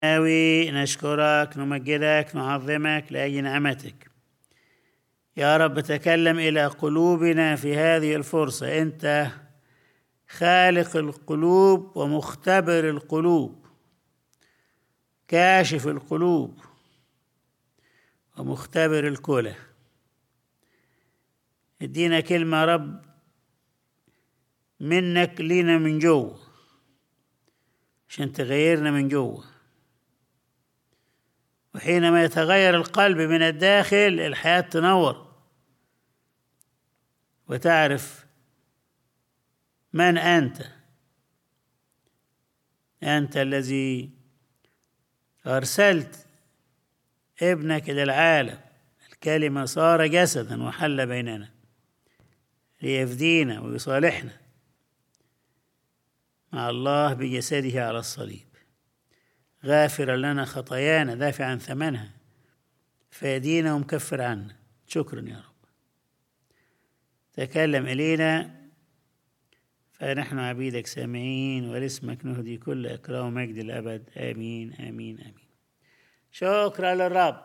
ناوي نشكرك نمجدك نعظمك لأجل نعمتك يا رب تكلم إلى قلوبنا في هذه الفرصة أنت خالق القلوب ومختبر القلوب كاشف القلوب ومختبر الكلى ادينا كلمة رب منك لينا من جوه عشان تغيرنا من جوه وحينما يتغير القلب من الداخل الحياة تنور وتعرف من أنت أنت الذي أرسلت ابنك إلى العالم الكلمة صار جسدا وحل بيننا ليفدينا ويصالحنا مع الله بجسده على الصليب غافرا لنا خطايانا دافعا ثمنها فيدينا ومكفر عنا شكرا يا رب تكلم إلينا فنحن عبيدك سامعين ولاسمك نهدي كل إكرام ومجد الأبد آمين آمين آمين شكرا للرب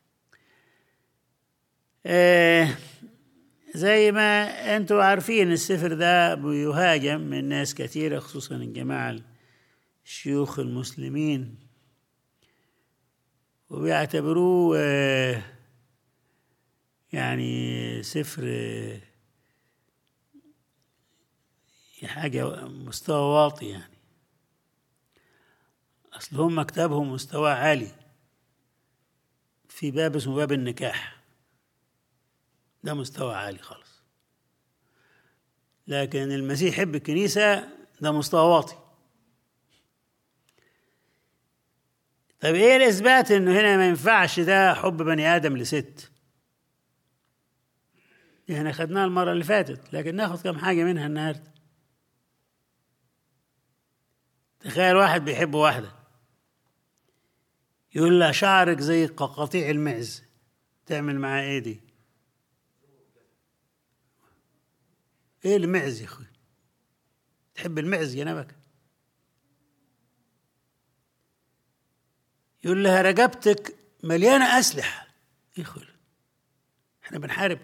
آه زي ما انتم عارفين السفر ده بيهاجم من ناس كثيرة خصوصا الجماعة الشيوخ المسلمين وبيعتبروه آه يعني سفر آه حاجة مستوى واطي يعني أصل هم كتابهم مستوى عالي في باب اسمه باب النكاح ده مستوى عالي خالص لكن المسيح يحب الكنيسة ده مستوى واطي طب ايه الاثبات انه هنا ما ينفعش ده حب بني ادم لست احنا خدناها المره اللي فاتت لكن ناخد كم حاجه منها النهارده تخيل واحد بيحب واحده يقول لها شعرك زي قطيع المعز تعمل معاه ايه دي ايه المعز يا اخوي تحب المعز يا نبك يقول لها رقبتك مليانه اسلحه يا اخوي احنا بنحارب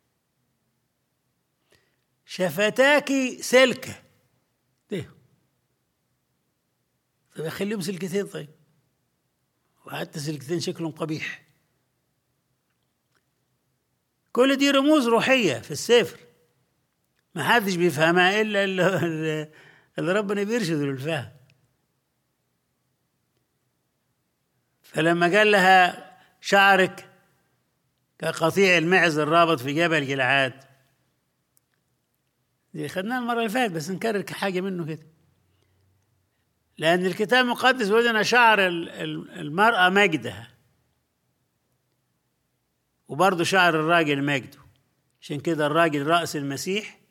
شفتاكي سلكه ليه طيب اخليهم سلكتين طيب وحتى سلكتين شكلهم قبيح كل دي رموز روحيه في السفر ما حدش بيفهمها الا اللي, اللي ربنا بيرشده للفهم فلما قال لها شعرك كقطيع المعز الرابط في جبل جلعاد دي خدناها المره اللي فاتت بس نكرر حاجه منه كده لأن الكتاب المقدس بيقول أن شعر المرأة مجدها وبرضه شعر الراجل مجده عشان كده الراجل رأس المسيح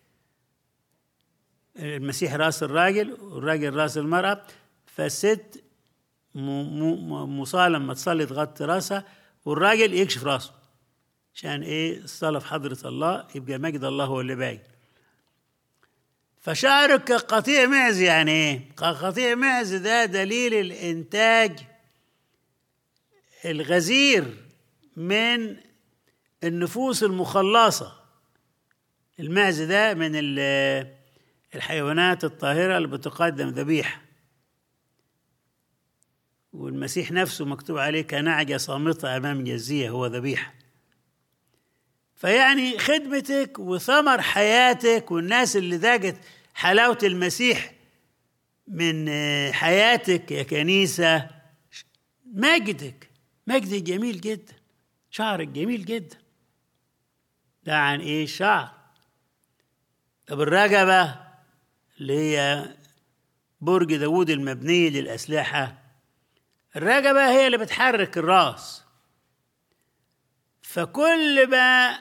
المسيح رأس الراجل والراجل رأس المرأة فالست مصالة لما تصلي تغطي راسها والراجل يكشف راسه عشان ايه الصلاة في حضرة الله يبقى مجد الله هو اللي باين فشعرك قطيع معز يعني ايه قطيع معز ده دليل الانتاج الغزير من النفوس المخلصه المعز ده من الحيوانات الطاهره اللي بتقدم ذبيحه والمسيح نفسه مكتوب عليه كنعجه صامته امام جزيه هو ذبيحه فيعني خدمتك وثمر حياتك والناس اللي ذاقت حلاوة المسيح من حياتك يا كنيسة مجدك مجدك جميل جدا شعرك جميل جدا ده عن ايه الشعر طب الرقبة اللي هي برج داوود المبني للأسلحة الرقبة هي اللي بتحرك الراس فكل ما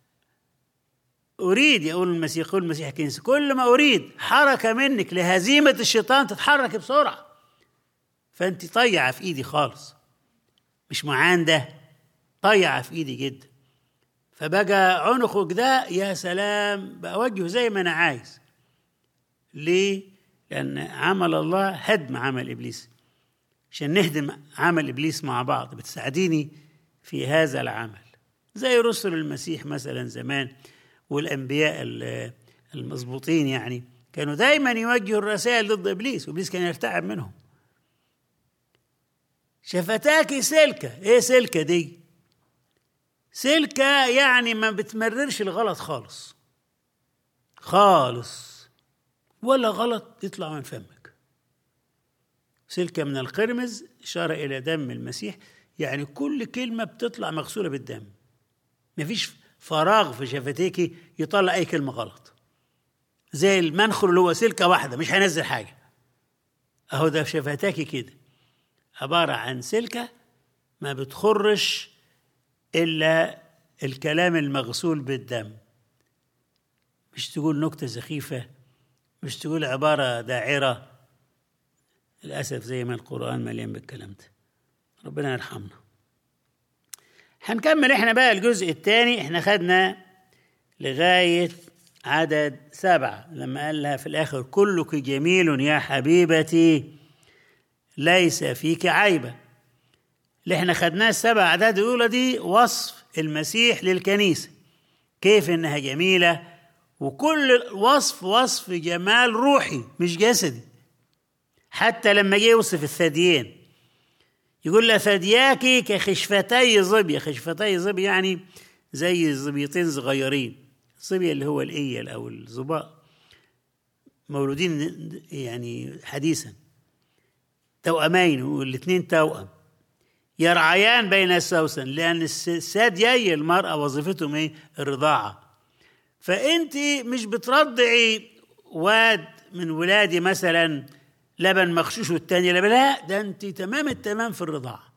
أريد يقول المسيح يقول المسيح كنيسة كل ما أريد حركة منك لهزيمة الشيطان تتحرك بسرعة فأنت طيعة في إيدي خالص مش معاندة طيعة في إيدي جدا فبقى عنقك ده يا سلام بأوجهه زي ما أنا عايز ليه؟ لأن عمل الله هدم عمل إبليس عشان نهدم عمل ابليس مع بعض بتساعديني في هذا العمل زي رسل المسيح مثلا زمان والانبياء ال- المظبوطين يعني كانوا دايما يوجهوا الرسائل ضد ابليس وابليس كان يرتعب منهم شفتاكي سلكه ايه سلكه دي سلكه يعني ما بتمررش الغلط خالص خالص ولا غلط يطلع من فمك سلكه من القرمز اشاره الى دم المسيح يعني كل كلمه بتطلع مغسوله بالدم مفيش فراغ في شفتيكي يطلع اي كلمه غلط زي المنخل اللي هو سلكه واحده مش هينزل حاجه اهو ده في شفتاكي كده عباره عن سلكه ما بتخرش الا الكلام المغسول بالدم مش تقول نكته سخيفه مش تقول عباره داعره للاسف زي ما القران مليان بالكلام ده ربنا يرحمنا هنكمل احنا بقى الجزء الثاني احنا خدنا لغايه عدد سبعه لما قال لها في الاخر كلك جميل يا حبيبتي ليس فيك عيبه اللي احنا خدناه السبع اعداد الاولى دي وصف المسيح للكنيسه كيف انها جميله وكل وصف وصف جمال روحي مش جسدي حتى لما جه يوصف الثديين يقول لها ثدياك كخشفتي ظبي خشفتي ظبي يعني زي ظبيتين صغيرين الظبي اللي هو الايل او الظباء مولودين يعني حديثا توأمين والاثنين توأم يرعيان بين السوسن لأن الثديي المرأة وظيفتهم ايه؟ الرضاعة فأنت مش بترضعي واد من ولادي مثلا لبن مغشوش والتاني لبن لا ده انت تمام التمام في الرضاعة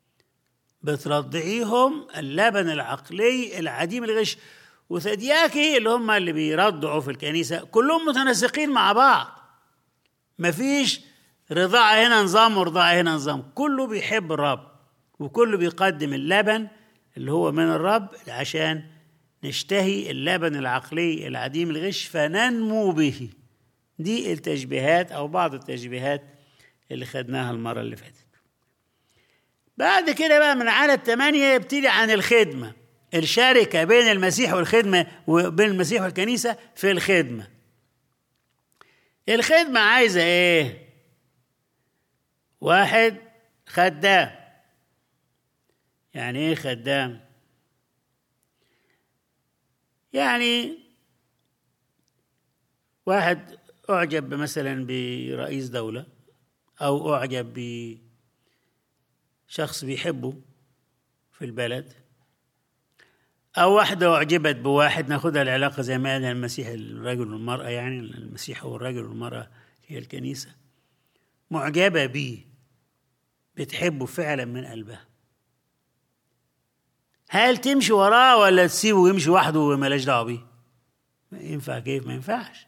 بترضعيهم اللبن العقلي العديم الغش وثدياكي اللي هم اللي بيرضعوا في الكنيسة كلهم متناسقين مع بعض مفيش رضاعة هنا نظام ورضاعة هنا نظام كله بيحب الرب وكله بيقدم اللبن اللي هو من الرب عشان نشتهي اللبن العقلي العديم الغش فننمو به دي التشبيهات او بعض التشبيهات اللي خدناها المره اللي فاتت بعد كده بقى من عدد ثمانية يبتدي عن الخدمة الشركة بين المسيح والخدمة وبين المسيح والكنيسة في الخدمة الخدمة عايزة ايه واحد خدام يعني ايه خدام يعني واحد أعجب مثلا برئيس دولة أو أعجب بشخص بيحبه في البلد أو واحدة أعجبت بواحد ناخدها العلاقة زي ما قال المسيح الرجل والمرأة يعني المسيح هو الرجل والمرأة هي الكنيسة معجبة بيه بتحبه فعلا من قلبها هل تمشي وراه ولا تسيبه يمشي وحده وملاش دعوه بيه؟ ينفع كيف؟ ما ينفعش.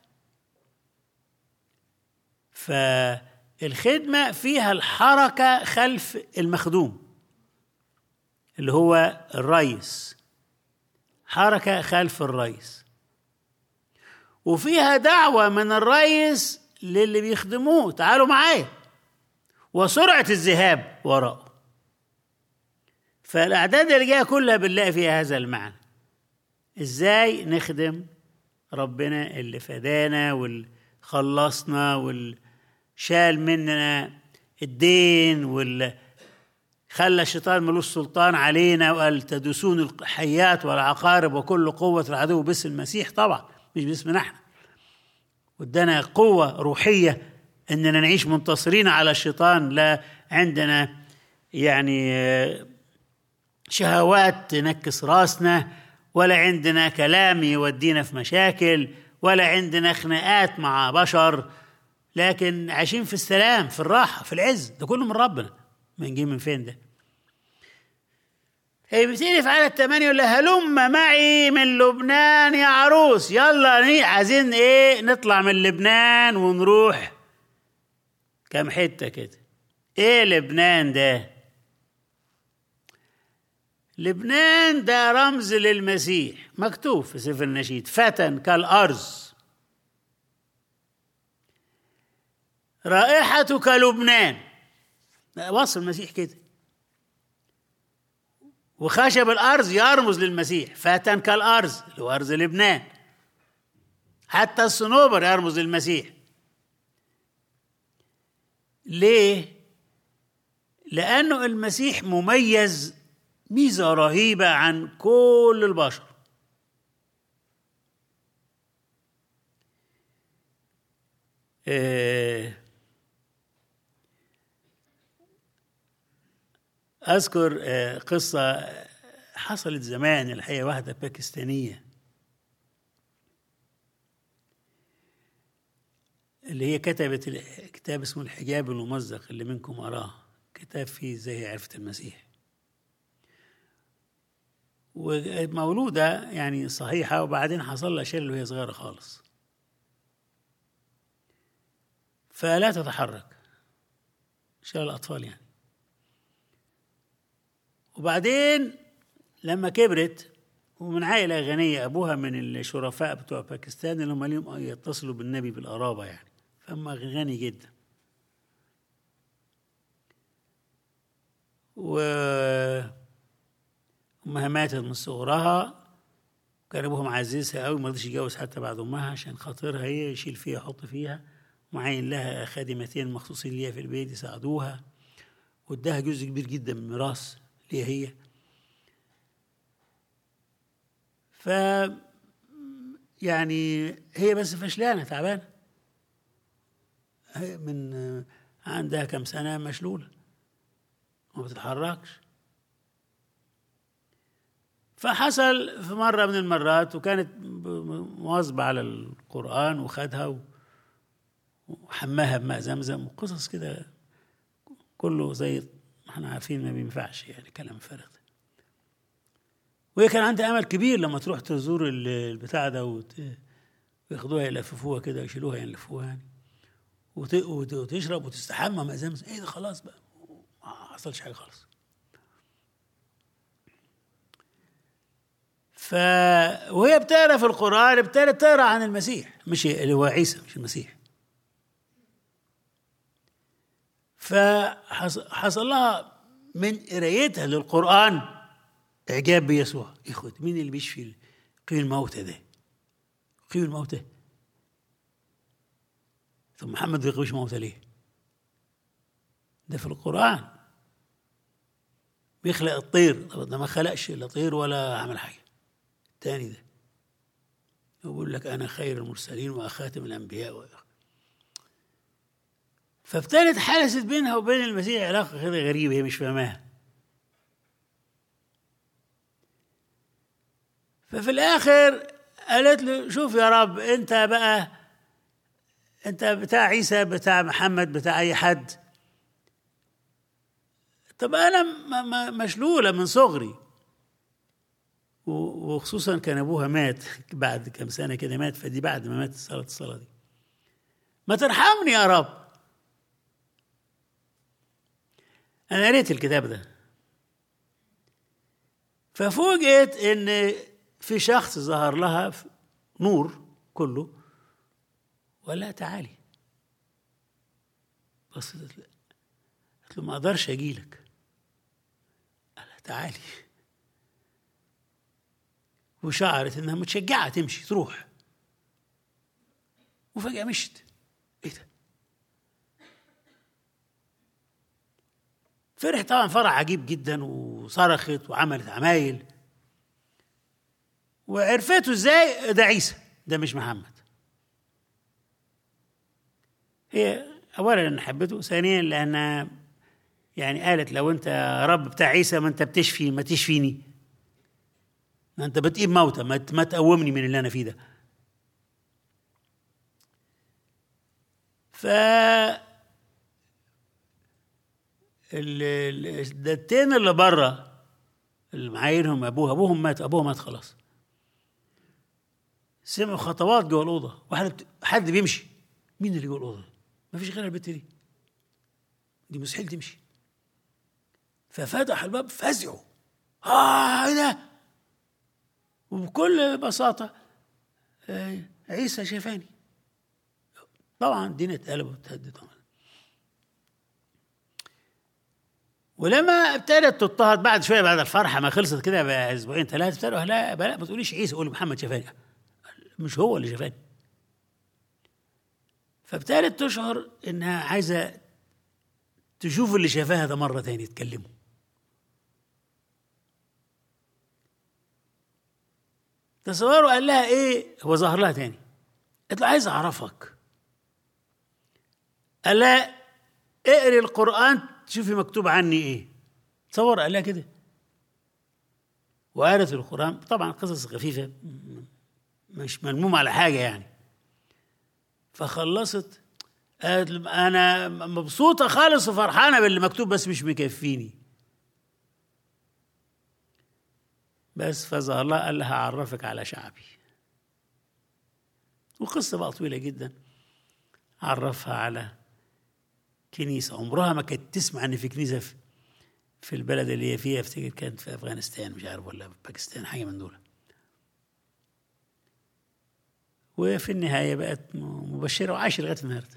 فالخدمة فيها الحركة خلف المخدوم اللي هو الرئيس حركة خلف الرئيس وفيها دعوة من الرئيس للي بيخدموه تعالوا معايا وسرعة الذهاب وراءه فالأعداد اللي جاية كلها بنلاقي فيها هذا المعنى إزاي نخدم ربنا اللي فدانا واللي خلصنا واللي شال مننا الدين واللي خلى الشيطان ملوش سلطان علينا وقال تدوسون الحيات والعقارب وكل قوة العدو باسم المسيح طبعا مش باسمنا احنا وادانا قوة روحية اننا نعيش منتصرين على الشيطان لا عندنا يعني شهوات تنكس راسنا ولا عندنا كلام يودينا في مشاكل ولا عندنا خناقات مع بشر لكن عايشين في السلام في الراحة في العز ده كله من ربنا من جه من فين ده هي بتيجي في عدد ثمانية يقول لها هلم معي من لبنان يا عروس يلا عايزين ايه نطلع من لبنان ونروح كم حتة كده ايه لبنان ده لبنان ده رمز للمسيح مكتوب في سفر النشيد فتى كالأرز رائحة كلبنان وصف المسيح كده وخشب الأرز يرمز للمسيح فتى كالأرز اللي هو أرز لبنان حتى الصنوبر يرمز للمسيح ليه؟ لأنه المسيح مميز ميزة رهيبة عن كل البشر آه، أذكر آه، قصة حصلت زمان الحقيقة واحدة باكستانية اللي هي كتبت كتاب اسمه الحجاب الممزق اللي منكم أراه كتاب فيه ازاي عرفت المسيح ومولودة يعني صحيحة وبعدين حصل لها شلل وهي صغيرة خالص فلا تتحرك شلل الأطفال يعني وبعدين لما كبرت ومن عائلة غنية أبوها من الشرفاء بتوع باكستان اللي هم ليهم يتصلوا بالنبي بالقرابة يعني فأما غني جدا و أمها ماتت من صغرها كان أبوها معززها قوي ما رضيش يتجوز حتى بعد أمها عشان خاطرها هي يشيل فيها يحط فيها معين لها خادمتين مخصوصين ليها في البيت يساعدوها واداها جزء كبير جدا من الميراث ليها هي ف يعني هي بس فشلانة تعبانة هي من عندها كم سنة مشلولة ما بتتحركش فحصل في مرة من المرات وكانت مواظبة على القرآن وخدها وحماها بماء زمزم وقصص كده كله زي ما احنا عارفين ما بينفعش يعني كلام فارغ ده وهي كان عندها امل كبير لما تروح تزور البتاع ده وياخدوها يلففوها كده يشيلوها يلفوها يعني وتشرب وتستحمى ماء زمزم ايه ده خلاص بقى ما حصلش حاجه خالص ف وهي بتقرا في القران ابتدت تقرا عن المسيح مش اللي هو عيسى مش المسيح فحصل لها من قرايتها للقران اعجاب بيسوع اخوة مين اللي بيشفي قيل الموتى ده قيل الموتى طب محمد ما بيقويش موتى ليه ده في القرآن بيخلق الطير طب ده ما خلقش لا طير ولا عمل حاجة الثاني ده يقول لك أنا خير المرسلين وأخاتم الأنبياء فابتدت حدثت بينها وبين المسيح علاقة كده غريبة هي مش فاهماها ففي الآخر قالت له شوف يا رب أنت بقى أنت بتاع عيسى بتاع محمد بتاع أي حد طب أنا مشلولة من صغري وخصوصا كان أبوها مات بعد كم سنة كده مات فدي بعد ما مات صلاة الصلاة دي ما ترحمني يا رب أنا قريت الكتاب ده ففوجئت إن في شخص ظهر لها نور كله ولا تعالي بس قالت له ما اقدرش اجي لك قال تعالي وشعرت انها متشجعه تمشي تروح وفجاه مشت ايه ده فرح طبعا فرح عجيب جدا وصرخت وعملت عمايل وعرفته ازاي ده عيسى ده مش محمد هي اولا انا حبيته ثانيا لان يعني قالت لو انت رب بتاع عيسى ما انت بتشفي ما تشفيني ما انت بتقيم موتى ما ما تقومني من اللي انا فيه ده ف الدتين اللي بره اللي معايرهم ابوها ابوهم مات ابوها مات خلاص سمعوا خطوات جوه الاوضه واحد حد بيمشي مين اللي جوه الاوضه ما فيش غير البت دي دي مستحيل تمشي ففتح الباب فزعوا اه ايه ده وبكل بساطه آه عيسى شافاني طبعا الدنيا اتقلبت واتهدت ولما ابتدت تضطهد بعد شويه بعد الفرحه ما خلصت كده باسبوعين ثلاثه ابتدوا لا لا ما تقوليش عيسى قولي محمد شفاني مش هو اللي شفاني فابتدت تشعر انها عايزه تشوف اللي شافاها ده مره تاني يتكلموا تصوروا قال لها ايه هو ظهر لها تاني قالت له عايز اعرفك قال لها اقري القران تشوفي مكتوب عني ايه تصور قال لها كده وقالت القران طبعا قصص خفيفه مش ملموم على حاجه يعني فخلصت قالت انا مبسوطه خالص وفرحانه باللي مكتوب بس مش مكفيني بس فظهر الله قال لها اعرفك على شعبي وقصه بقى طويله جدا عرفها على كنيسه عمرها ما كانت تسمع ان في كنيسه في, في البلد اللي هي فيها افتكر كانت في افغانستان مش عارف ولا في باكستان حاجه من دول وفي النهايه بقت مبشره وعايشه لغايه النهارده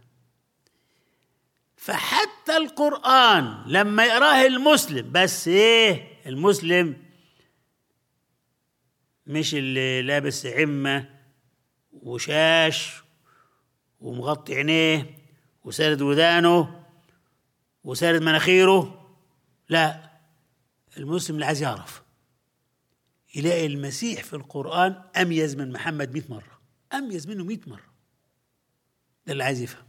فحتى القرآن لما يقراه المسلم بس ايه المسلم مش اللي لابس عمة وشاش ومغطي عينيه وسارد ودانه وسارد مناخيره لا المسلم اللي عايز يعرف يلاقي المسيح في القرآن أميز من محمد مئة مرة أميز منه مئة مرة ده اللي عايز يفهم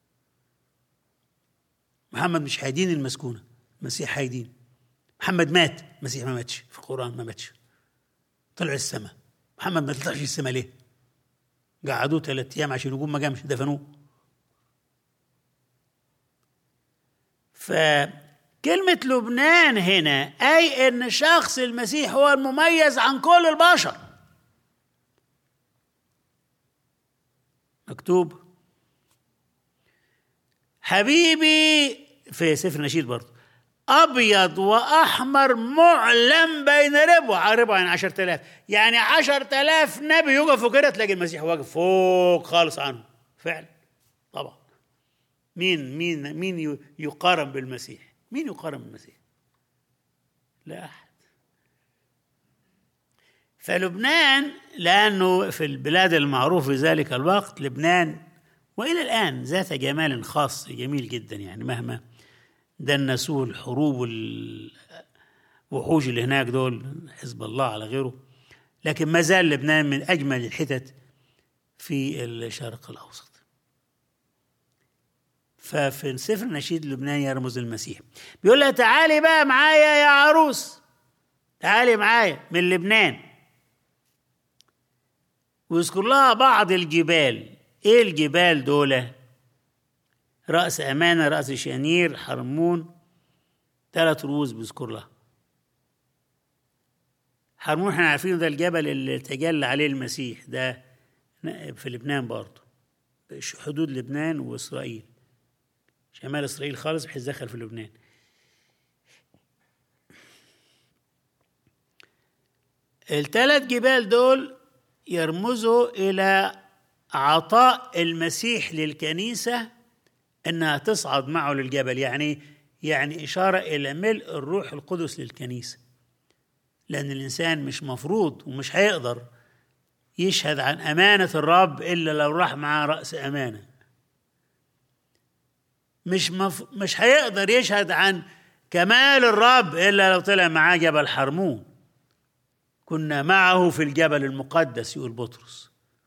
محمد مش هيدين المسكونة المسيح هيدين محمد مات المسيح ما ماتش في القرآن ما ماتش طلع السماء محمد ما طلعش السماء ليه قعدوه ثلاث أيام عشان يقوم ما قامش دفنوه فكلمة لبنان هنا أي أن شخص المسيح هو المميز عن كل البشر مكتوب حبيبي في سفر نشيد برضه أبيض وأحمر معلم بين ربع ربع يعني عشرة آلاف يعني عشرة آلاف نبي يقفوا كده تلاقي المسيح واقف فوق خالص عنه فعلا طبعا مين مين مين يقارن بالمسيح مين يقارن بالمسيح لا أحد فلبنان لأنه في البلاد المعروف في ذلك الوقت لبنان والى الان ذات جمال خاص جميل جدا يعني مهما دنسوه الحروب والوحوش اللي هناك دول حزب الله على غيره لكن ما زال لبنان من اجمل الحتت في الشرق الاوسط ففي سفر نشيد لبنان يرمز المسيح بيقول لها تعالي بقى معايا يا عروس تعالي معايا من لبنان ويذكر لها بعض الجبال ايه الجبال دول رأس أمانة رأس شنير حرمون ثلاث رؤوس بيذكر لها حرمون احنا عارفين ده الجبل اللي تجلى عليه المسيح ده في لبنان برضه حدود لبنان وإسرائيل شمال إسرائيل خالص بحيث دخل في لبنان الثلاث جبال دول يرمزوا إلى عطاء المسيح للكنيسة أنها تصعد معه للجبل يعني يعني إشارة إلى ملء الروح القدس للكنيسة لأن الإنسان مش مفروض ومش هيقدر يشهد عن أمانة الرب إلا لو راح معاه رأس أمانة مش مف... مش هيقدر يشهد عن كمال الرب إلا لو طلع معاه جبل حرمون كنا معه في الجبل المقدس يقول بطرس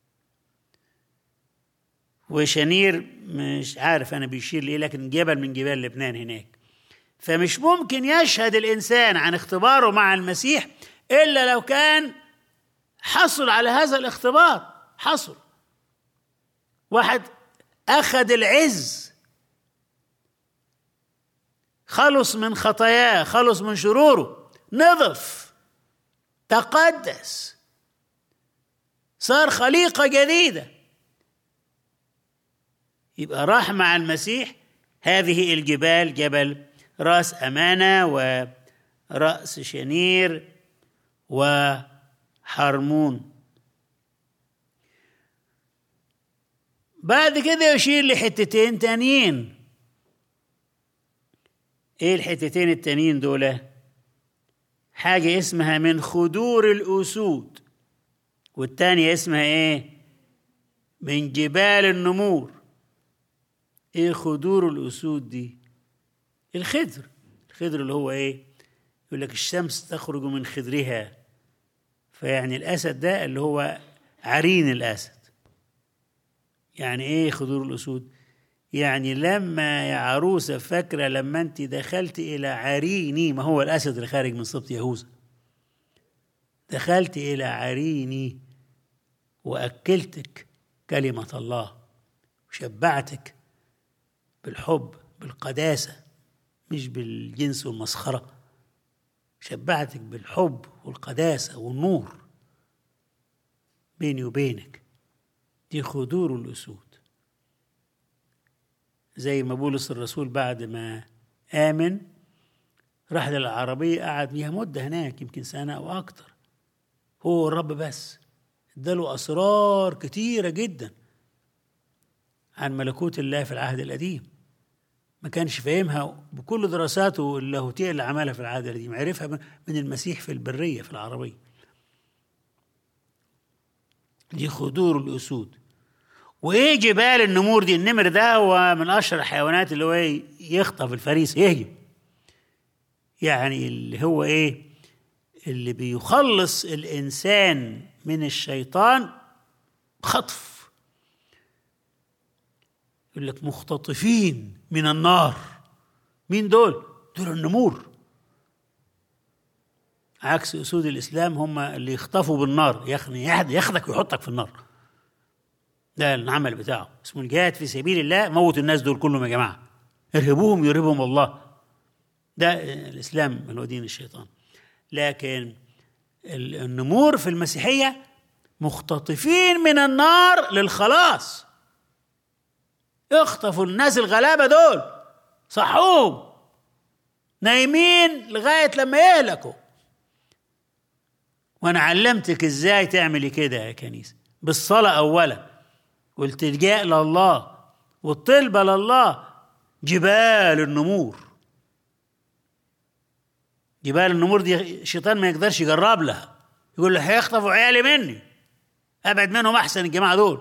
وشنير مش عارف انا بيشير ليه لكن جبل من جبال لبنان هناك فمش ممكن يشهد الانسان عن اختباره مع المسيح الا لو كان حصل على هذا الاختبار حصل واحد اخذ العز خلص من خطاياه خلص من شروره نظف تقدس صار خليقه جديده يبقى راح مع المسيح هذه الجبال جبل راس امانه وراس شنير وحرمون بعد كده يشير لحتتين تانيين ايه الحتتين التانيين دول حاجة اسمها من خدور الأسود والتانية اسمها ايه من جبال النمور ايه خدور الأسود دي الخدر الخدر اللي هو ايه يقول لك الشمس تخرج من خدرها فيعني الأسد ده اللي هو عرين الأسد يعني ايه خدور الأسود يعني لما يا عروسة فاكرة لما أنت دخلت إلى عريني ما هو الأسد اللي خارج من سبط يهوذا دخلت إلى عريني وأكلتك كلمة الله وشبعتك بالحب بالقداسة مش بالجنس والمسخرة شبعتك بالحب والقداسة والنور بيني وبينك دي خدور الأسود زي ما بولس الرسول بعد ما آمن راح للعربية قعد فيها مدة هناك يمكن سنة أو أكتر هو الرب بس اداله أسرار كتيرة جدا عن ملكوت الله في العهد القديم ما كانش فاهمها بكل دراساته اللاهوتية اللي عملها في العهد القديم عرفها من المسيح في البرية في العربية دي خدور الأسود وايه جبال النمور دي النمر ده هو من اشهر الحيوانات اللي هو يخطف الفريس يهجم يعني اللي هو ايه اللي بيخلص الانسان من الشيطان خطف يقول لك مختطفين من النار مين دول دول النمور عكس اسود الاسلام هم اللي يخطفوا بالنار يخني ياخدك ويحطك في النار ده العمل بتاعه اسمه الجهاد في سبيل الله موت الناس دول كلهم يا جماعه ارهبوهم يرهبهم الله ده الاسلام اللي هو دين الشيطان لكن النمور في المسيحيه مختطفين من النار للخلاص اخطفوا الناس الغلابه دول صحوهم نايمين لغايه لما يهلكوا وانا علمتك ازاي تعملي كده يا كنيسه بالصلاه اولا والتلجاء لله والطلبة لله جبال النمور جبال النمور دي الشيطان ما يقدرش يقرب لها يقول له هيخطفوا عيالي مني ابعد منهم احسن الجماعه دول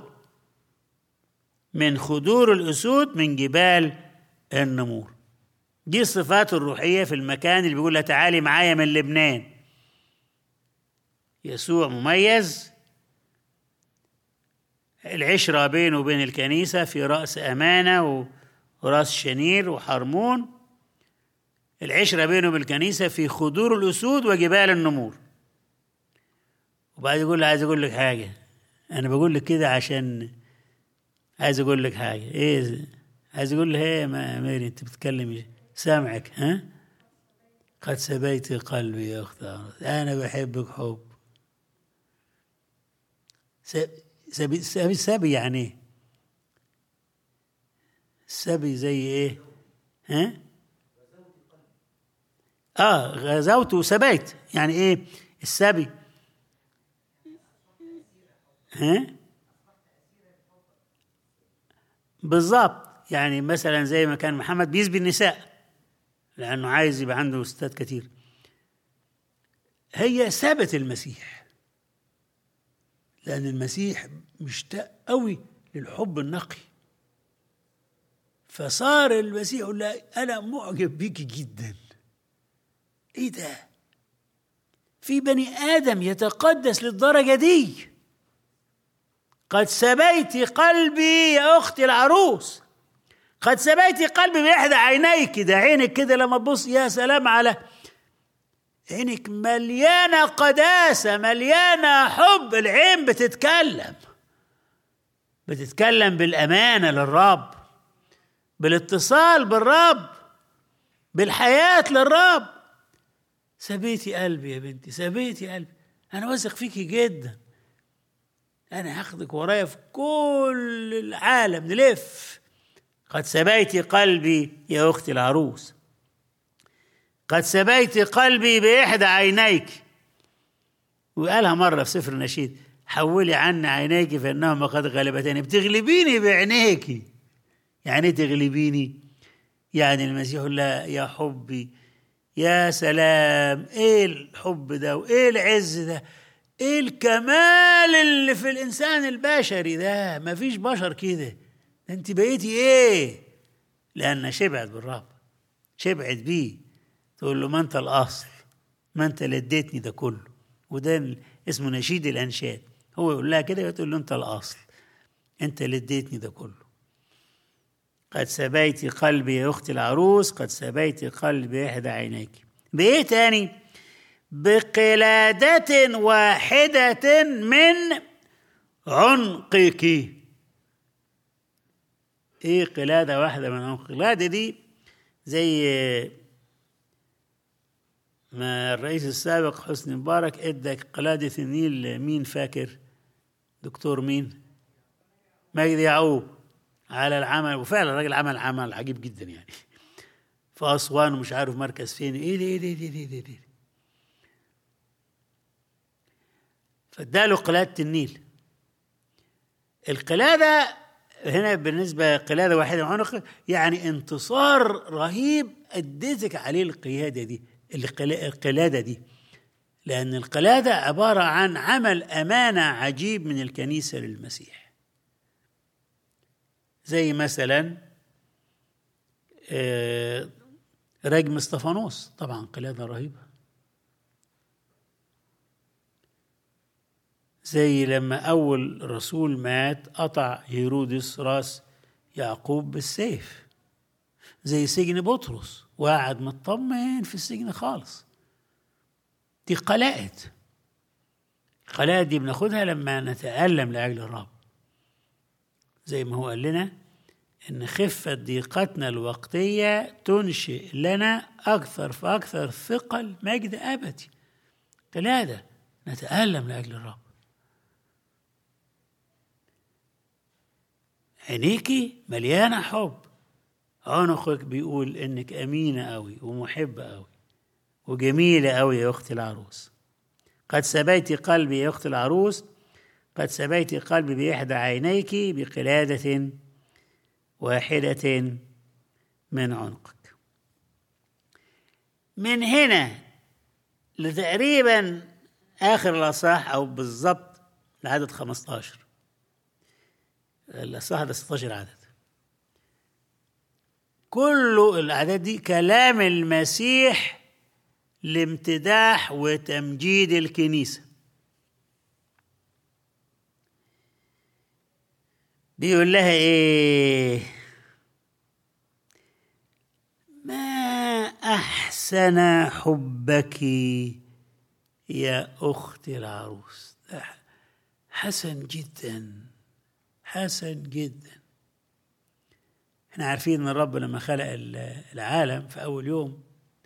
من خدور الاسود من جبال النمور دي الصفات الروحيه في المكان اللي بيقول لها تعالي معايا من لبنان يسوع مميز العشرة بينه وبين الكنيسة في رأس أمانة ورأس شنير وحرمون العشرة بينه وبين الكنيسة في خدور الأسود وجبال النمور وبعد يقول له عايز أقول لك حاجة أنا بقول لك كده عشان عايز أقول لك حاجة إيه عايز أقول له إيه ما ميري أنت بتتكلم سامعك ها قد سبيت قلبي يا أخت أنا بحبك حب سبي سبي, سبي يعني ايه؟ سبي زي ايه؟ ها؟ اه غزوت وسبيت يعني ايه؟ السبي ها؟ بالظبط يعني مثلا زي ما كان محمد بيسبي النساء لانه عايز يبقى عنده ستات كتير هي سابت المسيح لأن المسيح مشتاق قوي للحب النقي فصار المسيح يقول لها أنا معجب بيك جدا إيه ده؟ في بني آدم يتقدس للدرجة دي قد سبيت قلبي يا أختي العروس قد سبيت قلبي بإحدى عينيك ده عينك كده لما تبص يا سلام على عينك مليانة قداسة مليانة حب العين بتتكلم بتتكلم بالأمانة للرب بالاتصال بالرب بالحياة للرب سبيتي قلبي يا بنتي سبيتي قلبي أنا واثق فيكي جدا أنا هاخدك ورايا في كل العالم نلف قد سبيتي قلبي يا أختي العروس قد سبيت قلبي بإحدى عينيك وقالها مرة في سفر النشيد حولي عنا عينيك فإنهما قد غلبتني بتغلبيني بعينيك يعني تغلبيني يعني المسيح يقول لها يا حبي يا سلام ايه الحب ده وايه العز ده ايه الكمال اللي في الانسان البشري ده مفيش بشر كده ده انت بقيتي ايه لان شبعت بالرب شبعت بيه تقول له ما انت الاصل ما انت اللي اديتني ده كله وده اسمه نشيد الانشاد هو يقول لها كده تقول له انت الاصل انت اللي اديتني ده كله قد سبيت قلبي يا اختي العروس قد سبيت قلبي احدى عينيك بايه تاني بقلادة واحدة من عنقك ايه قلادة واحدة من عنقك القلادة دي زي ما الرئيس السابق حسني مبارك ادى قلادة النيل مين فاكر دكتور مين مجدي يعقوب على العمل وفعلا الراجل عمل عمل عجيب جدا يعني في اسوان ومش عارف مركز فين ايه ده ايه ده ايه ده ايه ده, إيه ده. فاداله قلادة النيل القلادة هنا بالنسبة قلادة واحدة عنق يعني انتصار رهيب أديتك عليه القيادة دي القلادة دي لأن القلادة عبارة عن عمل أمانة عجيب من الكنيسة للمسيح زي مثلا رجم استفانوس طبعا قلادة رهيبة زي لما أول رسول مات قطع هيرودس راس يعقوب بالسيف زي سجن بطرس وقعد مطمن في السجن خالص دي قلائد القلائد دي بناخدها لما نتألم لأجل الرب زي ما هو قال لنا إن خفة ضيقتنا الوقتية تنشئ لنا أكثر فأكثر ثقل مجد أبدي قلادة نتألم لأجل الرب عينيكي مليانة حب عنقك بيقول إنك أمينة أوي ومحبة أوي وجميلة أوي يا أختي العروس قد سبيت قلبي يا أختي العروس قد سبيت قلبي بإحدى عينيك بقلادة واحدة من عنقك من هنا لتقريبا آخر الأصح أو بالضبط لعدد 15 الأصح ده 16 عدد كل الأعداد دي كلام المسيح لامتداح وتمجيد الكنيسة بيقول لها ايه ما احسن حبك يا اختي العروس ده حسن جدا حسن جدا احنا عارفين ان الرب لما خلق العالم في اول يوم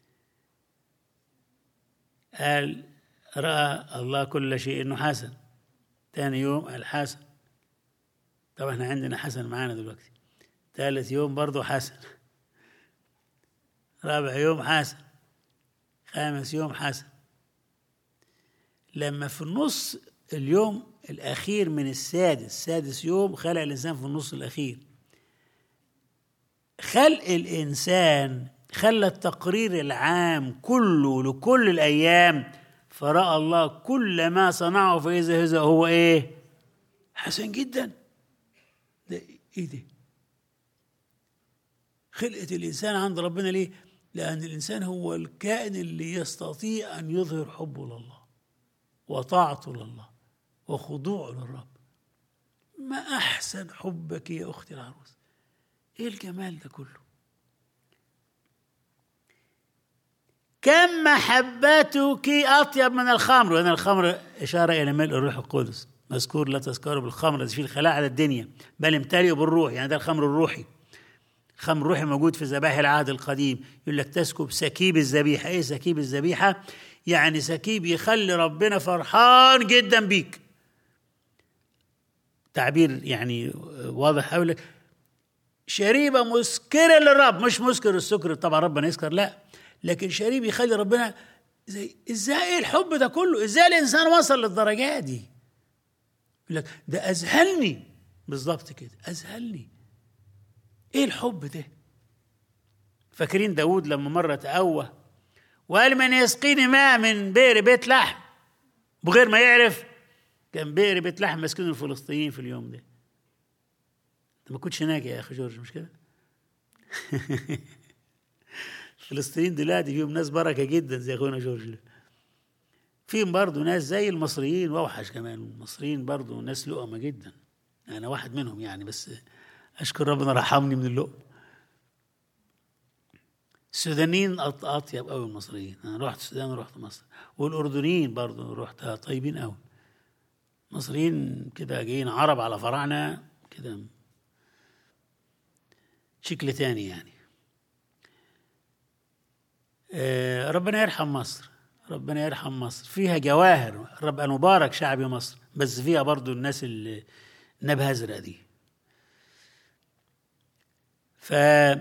قال راى الله كل شيء انه حسن ثاني يوم قال حسن طبعا احنا عندنا حسن معانا دلوقتي ثالث يوم برضه حسن رابع يوم حسن خامس يوم حسن لما في النص اليوم الأخير من السادس سادس يوم خلق الإنسان في النص الأخير خلق الإنسان خلى التقرير العام كله لكل الأيام فرأى الله كل ما صنعه فإذا هذا هو إيه حسن جدا ده إيه ده خلقة الإنسان عند ربنا ليه لأن الإنسان هو الكائن اللي يستطيع أن يظهر حبه لله وطاعته لله وخضوعه للرب ما أحسن حبك يا أختي العروس إيه الجمال ده كله كم محبتك أطيب من الخمر وأن الخمر إشارة إلى ملء الروح القدس مذكور لا تذكروا بالخمر في الخلاء على الدنيا بل امتلئوا بالروح يعني ده الخمر الروحي الخمر الروحي موجود في ذبائح العهد القديم يقول لك تسكب سكيب الذبيحة إيه سكيب الذبيحة يعني سكيب يخلي ربنا فرحان جدا بيك تعبير يعني واضح أقول لك شريبة مسكرة للرب مش مسكر السكر طبعا ربنا يسكر لا لكن شريب يخلي ربنا زي ازاي ايه الحب ده كله ازاي الانسان وصل للدرجات دي يقول لك ده اذهلني بالظبط كده اذهلني ايه الحب ده فاكرين داود لما مرة تأوه وقال من يسقيني ماء من بئر بيت لحم بغير ما يعرف كان بئر بيت لحم مسكين الفلسطينيين في اليوم ده انت ما كنتش هناك يا اخي جورج مش كده الفلسطينيين دلوقتي فيهم ناس بركه جدا زي اخونا جورج فيهم برضه ناس زي المصريين واوحش كمان المصريين برضه ناس لؤمه جدا انا واحد منهم يعني بس اشكر ربنا رحمني من اللؤم السودانيين أط- اطيب قوي من المصريين انا رحت السودان ورحت مصر والاردنيين برضه رحت طيبين قوي مصريين كده جايين عرب على فراعنه كده شكل تاني يعني آه، ربنا يرحم مصر ربنا يرحم مصر فيها جواهر رب أنا مبارك شعب مصر بس فيها برضو الناس اللي نبه ازرق دي ف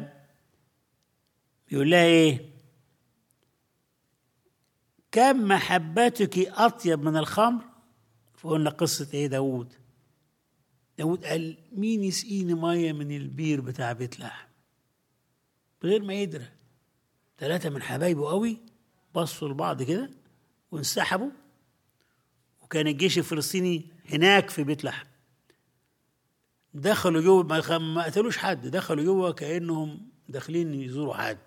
يقول لها ايه كم محبتك اطيب من الخمر فقلنا قصه ايه داوود داود قال مين يسقيني ميه من البير بتاع بيت لحم بغير ما يدرى ثلاثة من حبايبه قوي بصوا لبعض كده وانسحبوا وكان الجيش الفلسطيني هناك في بيت لحم دخلوا جوه ما خ- ما قتلوش حد دخلوا جوه كانهم داخلين يزوروا حد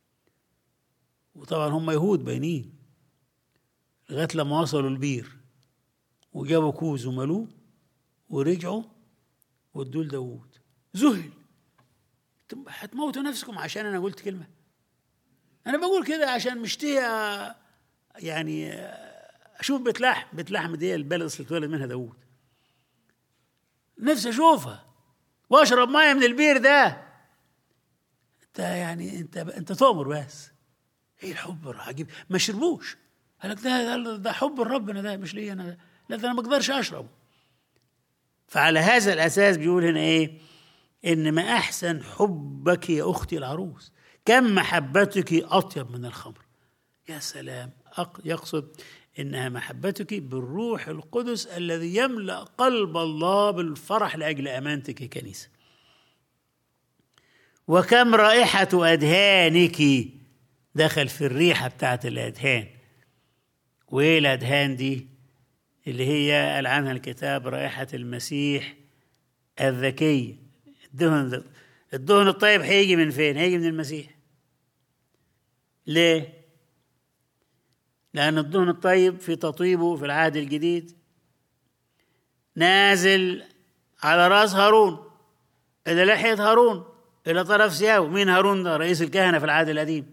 وطبعا هم يهود باينين لغايه لما وصلوا البير وجابوا كوز وملوه ورجعوا وادوا لداوود ذهل انتم هتموتوا نفسكم عشان انا قلت كلمه انا بقول كده عشان مشتهي أ- يعني اشوف بيت لحم بيت لحم دي البلد اللي اتولد منها داوود نفسي اشوفها واشرب ميه من البير ده انت يعني انت انت تؤمر بس ايه الحب العجيب ما شربوش قال لك ده ده- ده حب ربنا ده مش ليا انا ده. لا ده انا ما اقدرش اشربه فعلى هذا الاساس بيقول هنا ايه ان ما احسن حبك يا اختي العروس كم محبتك اطيب من الخمر يا سلام أق- يقصد انها محبتك بالروح القدس الذي يملا قلب الله بالفرح لاجل امانتك ككنيسه وكم رائحه ادهانك دخل في الريحه بتاعت الادهان وايه الادهان دي اللي هي قال عنها الكتاب رائحه المسيح الذكيه الدهن الدهن الطيب هيجي من فين؟ هيجي من المسيح ليه؟ لأن الدهن الطيب في تطيبه في العهد الجديد نازل على رأس هارون إلى لحية هارون إلى طرف ثيابه مين هارون ده رئيس الكهنة في العهد القديم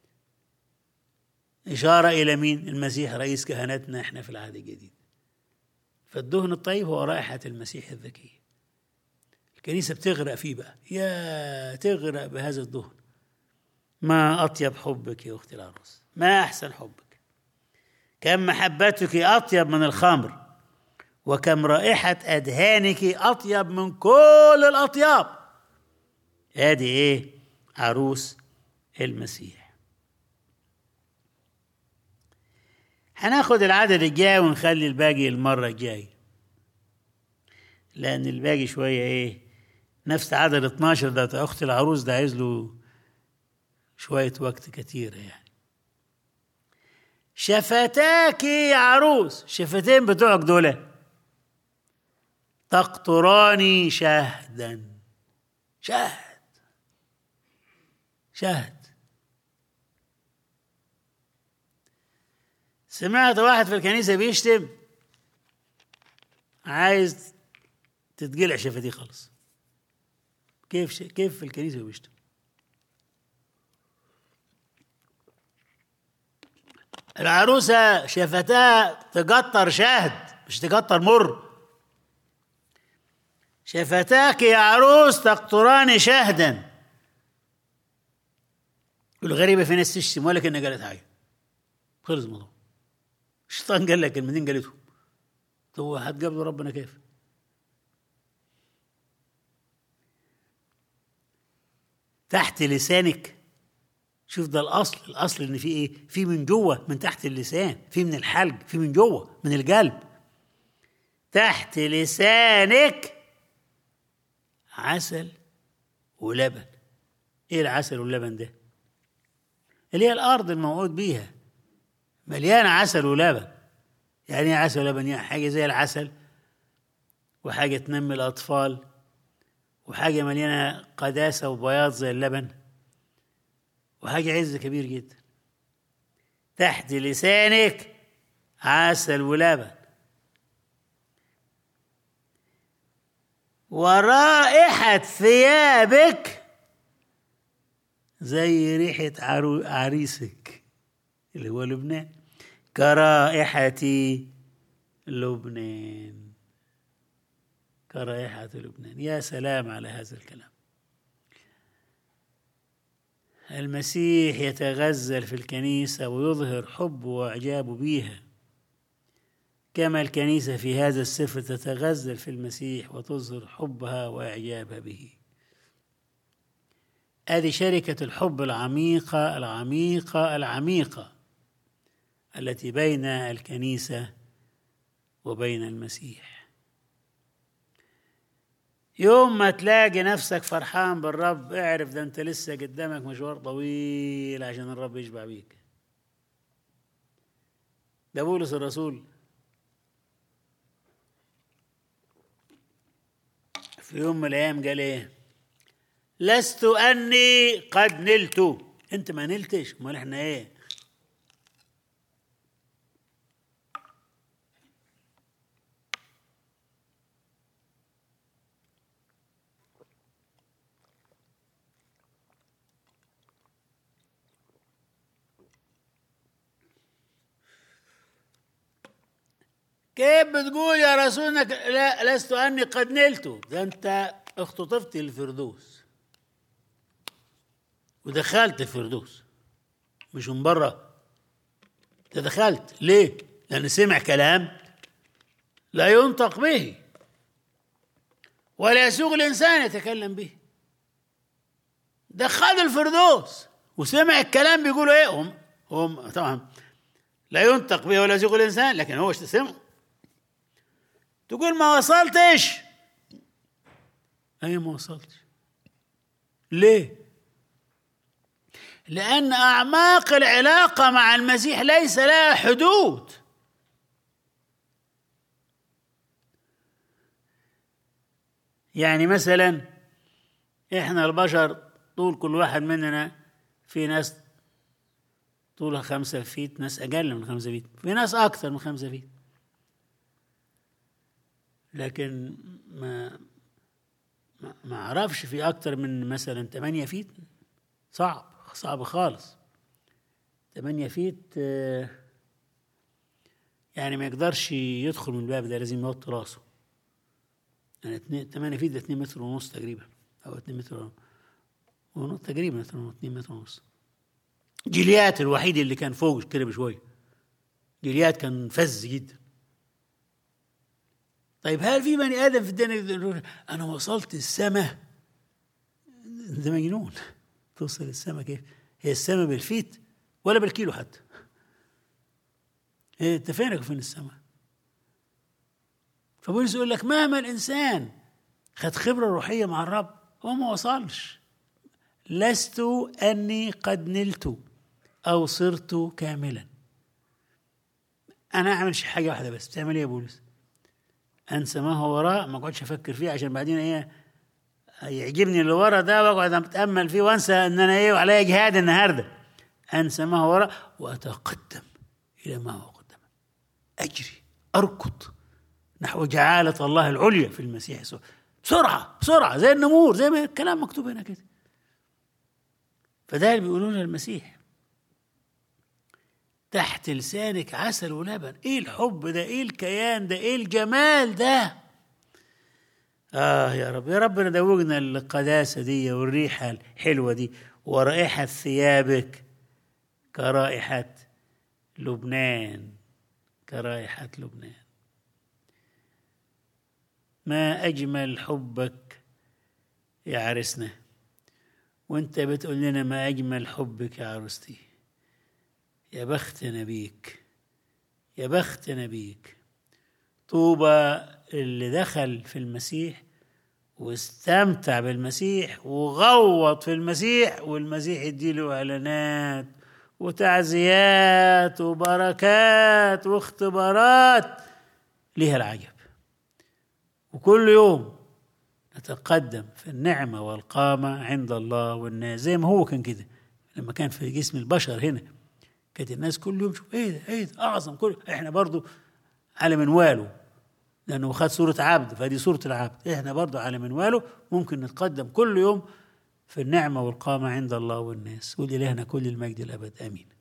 إشارة إلى مين المسيح رئيس كهنتنا إحنا في العهد الجديد فالدهن الطيب هو رائحة المسيح الذكي الكنيسة بتغرق فيه بقى يا تغرق بهذا الدهن ما أطيب حبك يا أختي العروس ما أحسن حبك كم محبتك أطيب من الخمر وكم رائحة أدهانك أطيب من كل الأطياب هذه إيه عروس المسيح هناخد العدد الجاي ونخلي الباقي المرة الجاية لأن الباقي شوية إيه نفس عدد 12 ده أخت العروس ده عايز له شوية وقت كتير يعني شفتاك يا عروس شفتين بتوعك دول تقطران شهدا شهد شهد سمعت واحد في الكنيسة بيشتم عايز تتقلع شفتيه خالص كيف ش... كيف في الكنيسة بيشتم العروسة شفتها تقطر شهد مش تقطر مر شفتاك يا عروس تقطران شهدا والغريبة في ناس تشتم ولا كأنها قالت حاجة خلص الموضوع الشيطان قال لك كلمتين قالتهم هو هتقابلوا ربنا كيف؟ تحت لسانك شوف ده الاصل الاصل ان في ايه في من جوه من تحت اللسان في من الحلق في من جوه من القلب تحت لسانك عسل ولبن ايه العسل واللبن ده اللي هي الارض الموعود بيها مليانه عسل ولبن يعني ايه عسل ولبن يعني حاجه زي العسل وحاجه تنمي الاطفال وحاجه مليانه قداسه وبياض زي اللبن وحاجه عز كبير جدا تحت لسانك عسل ولبن ورائحة ثيابك زي ريحة عرو عريسك اللي هو لبنان كرائحة لبنان كرائحة لبنان يا سلام على هذا الكلام المسيح يتغزل في الكنيسة ويظهر حبه وإعجابه بيها كما الكنيسة في هذا السفر تتغزل في المسيح وتظهر حبها وإعجابها به هذه شركة الحب العميقة العميقة العميقة التي بين الكنيسة وبين المسيح يوم ما تلاقي نفسك فرحان بالرب اعرف ده انت لسه قدامك مشوار طويل عشان الرب يشبع بيك ده بولس الرسول في يوم من الايام قال ايه لست اني قد نلت انت ما نلتش امال احنا ايه كيف بتقول يا رسول انك لا لست اني قد نلت ده انت اختطفت الفردوس ودخلت الفردوس مش من بره انت دخلت ليه؟ لان سمع كلام لا ينطق به ولا يسوغ الانسان يتكلم به دخل الفردوس وسمع الكلام بيقولوا ايه هم هم طبعا لا ينطق به ولا يسوغ الانسان لكن هو سمع تقول ما وصلتش اي ما وصلتش ليه لان اعماق العلاقه مع المسيح ليس لها حدود يعني مثلا احنا البشر طول كل واحد مننا في ناس طولها خمسة فيت ناس أقل من خمسة فيت في ناس أكثر من خمسة فيت لكن ما ما اعرفش في اكتر من مثلا 8 فيت صعب صعب خالص 8 فيت يعني ما يقدرش يدخل من الباب ده لازم يوطي راسه يعني 8 فيت ده 2 متر ونص تقريبا او 2 متر ونص تقريبا 2 متر ونص جليات الوحيد اللي كان فوق كده بشويه جليات كان فز جدا طيب هل في بني ادم في الدنيا يقدر انا وصلت السماء ده مجنون توصل السماء كيف هي السماء بالفيت ولا بالكيلو حتى هي انت فينك وفين السماء فبولس يقول لك مهما الانسان خد خبره روحيه مع الرب هو ما وصلش لست اني قد نلت او صرت كاملا انا اعمل حاجه واحده بس بتعمل ايه يا بولس انسى ما هو وراء ما اقعدش افكر فيه عشان بعدين ايه يعجبني اللي ورا ده واقعد اتامل فيه وانسى ان انا ايه وعليا جهاد النهارده انسى ما هو وراء واتقدم الى ما هو قدام اجري اركض نحو جعالة الله العليا في المسيح يسوع بسرعة بسرعة زي النمور زي ما الكلام مكتوب هنا كده فده اللي بيقولون المسيح تحت لسانك عسل ولبن ايه الحب ده ايه الكيان ده ايه الجمال ده اه يا رب يا رب ندوقنا القداسة دي والريحة الحلوة دي ورائحة ثيابك كرائحة لبنان كرائحة لبنان ما أجمل حبك يا عرسنا وانت بتقول لنا ما أجمل حبك يا عروستي يا بختنا بيك يا بختنا بيك طوبى اللي دخل في المسيح واستمتع بالمسيح وغوط في المسيح والمسيح يديله اعلانات وتعزيات وبركات واختبارات لها العجب وكل يوم نتقدم في النعمة والقامة عند الله والناس زي ما هو كان كده لما كان في جسم البشر هنا كانت الناس كل يوم شوف ايه ده ايه ده اعظم كل احنا برضو على منواله لانه خد صورة عبد فدي صورة العبد احنا برضو على منواله ممكن نتقدم كل يوم في النعمة والقامة عند الله والناس ولإلهنا كل المجد الأبد آمين